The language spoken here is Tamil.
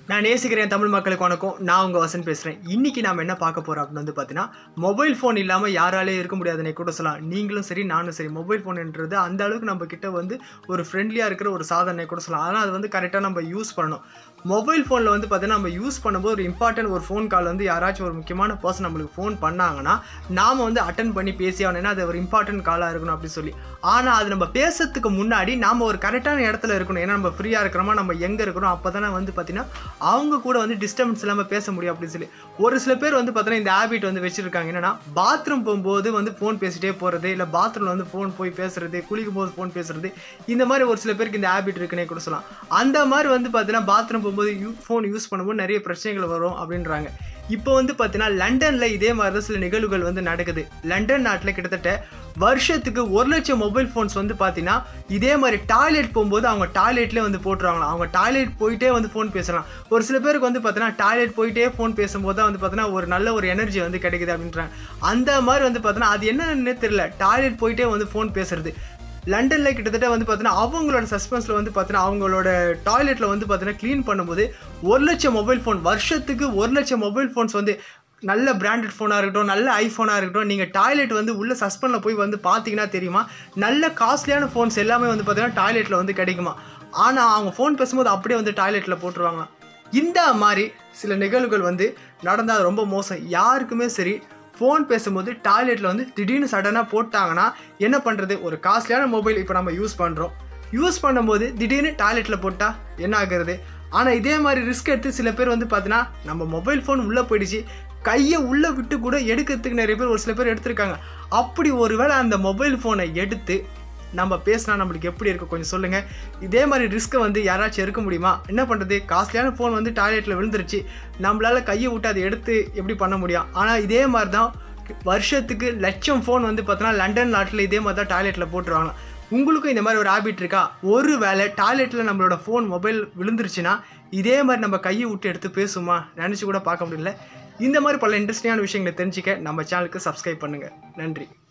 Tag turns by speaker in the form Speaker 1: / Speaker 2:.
Speaker 1: நான் நேசிக்கிறேன் தமிழ் மக்களுக்கு வணக்கம் நான் உங்கள் வசன் பேசுகிறேன் இன்றைக்கி நாம் என்ன பார்க்க போகிறோம் அப்படின்னு வந்து பார்த்தீங்கன்னா மொபைல் ஃபோன் இல்லாமல் யாராலே இருக்க முடியாதுன்னே கூட சொல்லலாம் நீங்களும் சரி நானும் சரி மொபைல் ஃபோன்ன்றது அந்த அளவுக்கு நம்ம கிட்ட வந்து ஒரு ஃப்ரெண்ட்லியாக இருக்கிற ஒரு சாதனை கூட சொல்லலாம் ஆனால் அது வந்து கரெக்டாக நம்ம யூஸ் பண்ணணும் மொபைல் ஃபோனில் வந்து பார்த்தீங்கன்னா நம்ம யூஸ் பண்ணும்போது ஒரு இம்பார்ட்டன்ட் ஒரு ஃபோன் கால் வந்து யாராச்சும் ஒரு முக்கியமான பர்சன் நம்மளுக்கு ஃபோன் பண்ணாங்கன்னா நாம் வந்து அட்டன் பண்ணி பேசி ஆகணும் ஏன்னா அது ஒரு இம்பார்ட்டன்ட் காலாக இருக்கணும் அப்படின்னு சொல்லி ஆனால் அது நம்ம பேசுறதுக்கு முன்னாடி நாம் ஒரு கரெக்டான இடத்துல இருக்கணும் ஏன்னா நம்ம ஃப்ரீயாக இருக்கிறோமா நம்ம எங்கே இருக்கிறோம் அப்போ தானே வந்து பார்த்தீங்கன்னா அவங்க கூட வந்து டிஸ்டர்பன்ஸ் இல்லாமல் பேச முடியும் அப்படின்னு சொல்லி ஒரு சில பேர் வந்து பார்த்தீங்கன்னா இந்த ஹேபிட் வந்து வச்சுருக்காங்க என்னன்னா பாத்ரூம் போகும்போது வந்து ஃபோன் பேசிட்டே போகிறது இல்லை பாத்ரூமில் வந்து ஃபோன் போய் பேசுறது குளிக்கும் போது ஃபோன் பேசுறது இந்த மாதிரி ஒரு சில பேருக்கு இந்த ஹேபிட் இருக்குன்னே கூட சொல்லலாம் அந்த மாதிரி வந்து பார்த்தீங்கன்னா பாத்ரூம் போகும்போது யூ ஃபோன் யூஸ் பண்ணும்போது நிறைய பிரச்சனைகள் வரும் அப்படின்றாங்க இப்போ வந்து பார்த்தீங்கன்னா லண்டனில் இதே மாதிரி தான் சில நிகழ்வுகள் வந்து நடக்குது லண்டன் நாட்டில் கிட்டத்தட்ட வருஷத்துக்கு ஒரு லட்சம் மொபைல் ஃபோன்ஸ் வந்து பார்த்தீங்கன்னா இதே மாதிரி டாய்லெட் போகும்போது அவங்க டாய்லெட்லேயே வந்து போட்டுருவாங்களாம் அவங்க டாய்லெட் போயிட்டே வந்து ஃபோன் பேசலாம் ஒரு சில பேருக்கு வந்து பார்த்தீங்கன்னா டாய்லெட் போயிட்டே ஃபோன் பேசும்போது தான் வந்து பார்த்தீங்கன்னா ஒரு நல்ல ஒரு எனர்ஜி வந்து கிடைக்குது அப்படின்றாங்க அந்த மாதிரி வந்து பார்த்தீங்கன்னா அது என்னன்னு தெரியல டாய்லெட் போயிட்டே வந்து ஃபோன் பேசுறது லண்டனில் கிட்டத்தட்ட வந்து பார்த்தீங்கன்னா அவங்களோட சஸ்பென்ஸில் வந்து பார்த்தீங்கன்னா அவங்களோட டாய்லெட்டில் வந்து பார்த்தீங்கன்னா க்ளீன் பண்ணும்போது ஒரு லட்சம் மொபைல் ஃபோன் வருஷத்துக்கு ஒரு லட்சம் மொபைல் ஃபோன்ஸ் வந்து நல்ல பிராண்டட் ஃபோனாக இருக்கட்டும் நல்ல ஐஃபோனாக இருக்கட்டும் நீங்கள் டாய்லெட் வந்து உள்ள சஸ்பெண்டில் போய் வந்து பார்த்தீங்கன்னா தெரியுமா நல்ல காஸ்ட்லியான ஃபோன்ஸ் எல்லாமே வந்து பார்த்தீங்கன்னா டாய்லெட்டில் வந்து கிடைக்குமா ஆனால் அவங்க ஃபோன் பேசும்போது அப்படியே வந்து டாய்லெட்டில் போட்டுருவாங்களாம் இந்த மாதிரி சில நிகழ்வுகள் வந்து நடந்தால் ரொம்ப மோசம் யாருக்குமே சரி ஃபோன் பேசும்போது டாய்லெட்டில் வந்து திடீர்னு சடனாக போட்டாங்கன்னா என்ன பண்ணுறது ஒரு காஸ்ட்லியான மொபைல் இப்போ நம்ம யூஸ் பண்ணுறோம் யூஸ் பண்ணும்போது திடீர்னு டாய்லெட்டில் போட்டால் என்ன ஆகுறது ஆனால் இதே மாதிரி ரிஸ்க் எடுத்து சில பேர் வந்து பார்த்தீங்கன்னா நம்ம மொபைல் ஃபோன் உள்ளே போயிடுச்சு கையை உள்ளே விட்டு கூட எடுக்கிறதுக்கு நிறைய பேர் ஒரு சில பேர் எடுத்திருக்காங்க அப்படி ஒருவேளை அந்த மொபைல் ஃபோனை எடுத்து நம்ம பேசினா நம்மளுக்கு எப்படி இருக்கும் கொஞ்சம் சொல்லுங்கள் இதே மாதிரி ரிஸ்க்கை வந்து யாராச்சும் எடுக்க முடியுமா என்ன பண்ணுறது காஸ்ட்லியான ஃபோன் வந்து டாய்லெட்டில் விழுந்துருச்சு நம்மளால் கையை விட்டு அதை எடுத்து எப்படி பண்ண முடியும் ஆனால் இதே மாதிரி தான் வருஷத்துக்கு லட்சம் ஃபோன் வந்து பார்த்தோன்னா லண்டன் நாட்டில் இதே மாதிரி தான் டாய்லெட்டில் போட்டுருவாங்க உங்களுக்கும் இந்த மாதிரி ஒரு ஹேபிட் இருக்கா ஒரு வேளை டாய்லெட்டில் நம்மளோட ஃபோன் மொபைல் விழுந்துருச்சுன்னா இதே மாதிரி நம்ம கையை விட்டு எடுத்து பேசுமா நினச்சி கூட பார்க்க முடியல இந்த மாதிரி பல இன்ட்ரெஸ்டிங்கான விஷயங்களை தெரிஞ்சுக்க நம்ம சேனலுக்கு சப்ஸ்கிரைப் பண்ணுங்கள் நன்றி